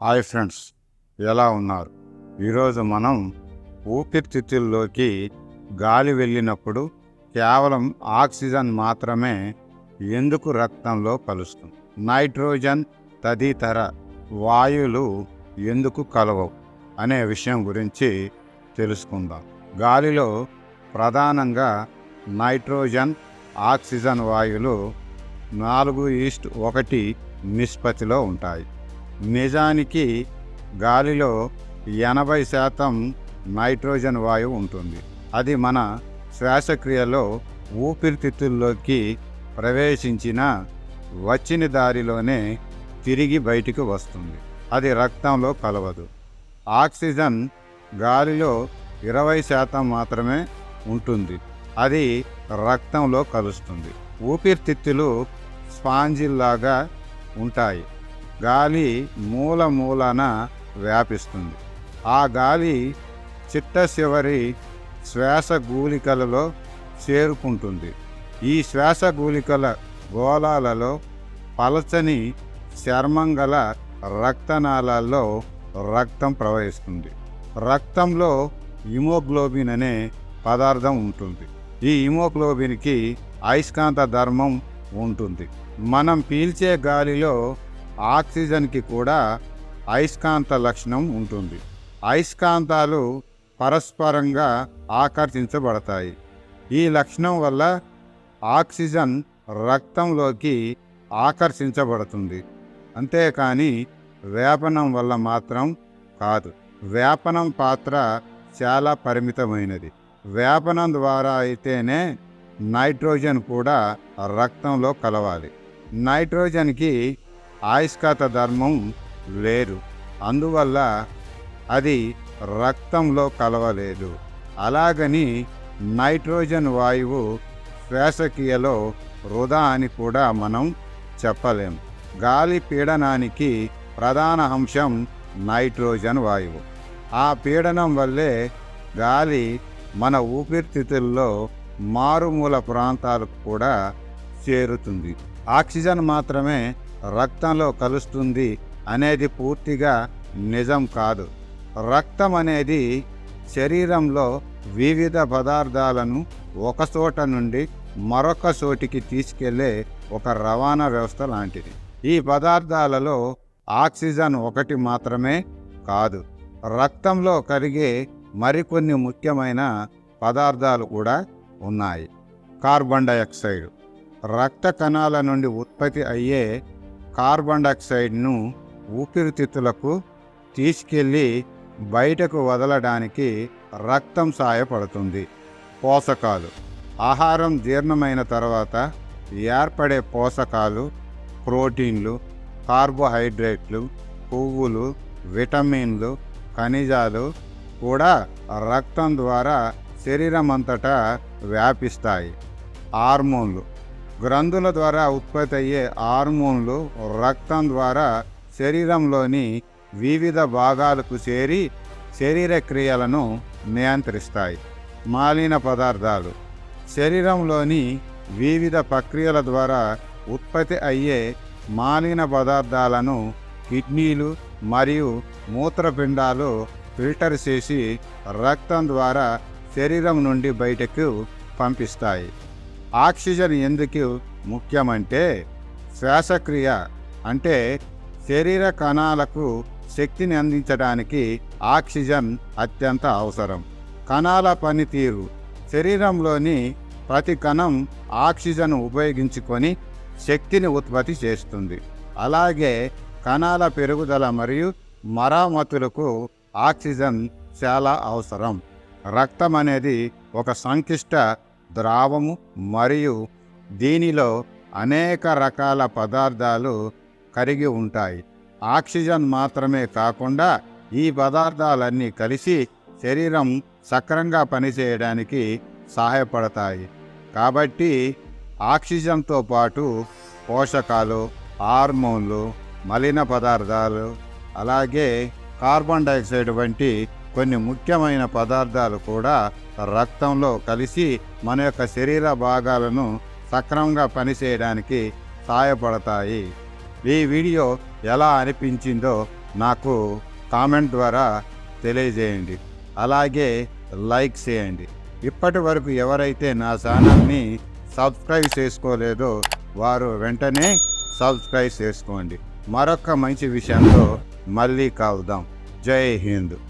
hi friends ఎలా ఉన్నారు ఈరోజు మనం ఊపిరితిత్తుల్లోకి గాలి వెళ్ళినప్పుడు కేవలం ఆక్సిజన్ మాత్రమే ఎందుకు రక్తంలో కలుస్తుంది నైట్రోజన్ తదితర వాయువులు ఎందుకు కలవవు అనే విషయం గురించి తెలుసుకుందాం గాలిలో ప్రధానంగా నైట్రోజన్ ఆక్సిజన్ వాయువులు నాలుగు ఈస్ట్ ఒకటి నిష్పత్తిలో ఉంటాయి నిజానికి గాలిలో ఎనభై శాతం నైట్రోజన్ వాయువు ఉంటుంది అది మన శ్వాసక్రియలో ఊపిరితిత్తుల్లోకి ప్రవేశించిన వచ్చిన దారిలోనే తిరిగి బయటికి వస్తుంది అది రక్తంలో కలవదు ఆక్సిజన్ గాలిలో ఇరవై శాతం మాత్రమే ఉంటుంది అది రక్తంలో కలుస్తుంది ఊపిరితిత్తులు స్పాంజిల్లాగా ఉంటాయి గాలి మూల మూలన వ్యాపిస్తుంది ఆ గాలి చిట్ట చివరి శ్వాస గూలికలలో చేరుకుంటుంది ఈ శ్వాస గూలికల గోళాలలో పలచని చర్మం గల రక్తనాళాల్లో రక్తం ప్రవహిస్తుంది రక్తంలో హిమోగ్లోబిన్ అనే పదార్థం ఉంటుంది ఈ హిమోగ్లోబిన్కి అయస్కాంత ధర్మం ఉంటుంది మనం పీల్చే గాలిలో ఆక్సిజన్కి కూడా అయస్కాంత లక్షణం ఉంటుంది అయస్కాంతాలు పరస్పరంగా ఆకర్షించబడతాయి ఈ లక్షణం వల్ల ఆక్సిజన్ రక్తంలోకి ఆకర్షించబడుతుంది అంతేకాని వేపనం వల్ల మాత్రం కాదు వేపనం పాత్ర చాలా పరిమితమైనది వేపనం ద్వారా అయితేనే నైట్రోజన్ కూడా రక్తంలో కలవాలి నైట్రోజన్కి ఆయుష్కాత ధర్మం లేదు అందువల్ల అది రక్తంలో కలవలేదు అలాగని నైట్రోజన్ వాయువు శ్వాసక్రియలో వృధా అని కూడా మనం చెప్పలేం గాలి పీడనానికి ప్రధాన అంశం నైట్రోజన్ వాయువు ఆ పీడనం వల్లే గాలి మన ఊపిరితిత్తుల్లో మారుమూల ప్రాంతాలకు కూడా చేరుతుంది ఆక్సిజన్ మాత్రమే రక్తంలో కలుస్తుంది అనేది పూర్తిగా నిజం కాదు రక్తం అనేది శరీరంలో వివిధ పదార్థాలను ఒక చోట నుండి మరొక చోటికి తీసుకెళ్లే ఒక రవాణా వ్యవస్థ లాంటిది ఈ పదార్థాలలో ఆక్సిజన్ ఒకటి మాత్రమే కాదు రక్తంలో కరిగే మరికొన్ని ముఖ్యమైన పదార్థాలు కూడా ఉన్నాయి కార్బన్ డయాక్సైడ్ రక్త కణాల నుండి ఉత్పత్తి అయ్యే కార్బన్ డయాక్సైడ్ను ఊపిరితిత్తులకు తీసుకెళ్ళి బయటకు వదలడానికి రక్తం సాయపడుతుంది పోషకాలు ఆహారం జీర్ణమైన తర్వాత ఏర్పడే పోషకాలు ప్రోటీన్లు కార్బోహైడ్రేట్లు పువ్వులు విటమిన్లు ఖనిజాలు కూడా రక్తం ద్వారా శరీరం అంతటా వ్యాపిస్తాయి హార్మోన్లు గ్రంథుల ద్వారా ఉత్పత్తి అయ్యే హార్మోన్లు రక్తం ద్వారా శరీరంలోని వివిధ భాగాలకు చేరి శరీర క్రియలను నియంత్రిస్తాయి మాలిన పదార్థాలు శరీరంలోని వివిధ ప్రక్రియల ద్వారా ఉత్పత్తి అయ్యే మాలిన పదార్థాలను కిడ్నీలు మరియు మూత్రపిండాలు ఫిల్టర్ చేసి రక్తం ద్వారా శరీరం నుండి బయటకు పంపిస్తాయి ఆక్సిజన్ ఎందుకు ముఖ్యమంటే శ్వాసక్రియ అంటే శరీర కణాలకు శక్తిని అందించడానికి ఆక్సిజన్ అత్యంత అవసరం కణాల పనితీరు శరీరంలోని ప్రతి కణం ఆక్సిజన్ ఉపయోగించుకొని శక్తిని ఉత్పత్తి చేస్తుంది అలాగే కణాల పెరుగుదల మరియు మరామతులకు ఆక్సిజన్ చాలా అవసరం రక్తం అనేది ఒక సంక్లిష్ట ద్రావము మరియు దీనిలో అనేక రకాల పదార్థాలు కరిగి ఉంటాయి ఆక్సిజన్ మాత్రమే కాకుండా ఈ పదార్థాలన్నీ కలిసి శరీరం సక్రంగా పనిచేయడానికి సహాయపడతాయి కాబట్టి ఆక్సిజన్తో పాటు పోషకాలు హార్మోన్లు మలిన పదార్థాలు అలాగే కార్బన్ డైఆక్సైడ్ వంటి కొన్ని ముఖ్యమైన పదార్థాలు కూడా రక్తంలో కలిసి మన యొక్క శరీర భాగాలను సక్రమంగా పనిచేయడానికి సహాయపడతాయి ఈ వీడియో ఎలా అనిపించిందో నాకు కామెంట్ ద్వారా తెలియజేయండి అలాగే లైక్ చేయండి ఇప్పటి వరకు ఎవరైతే నా ఛానల్ని సబ్స్క్రైబ్ చేసుకోలేదో వారు వెంటనే సబ్స్క్రైబ్ చేసుకోండి మరొక మంచి విషయంతో మళ్ళీ కలుద్దాం జై హింద్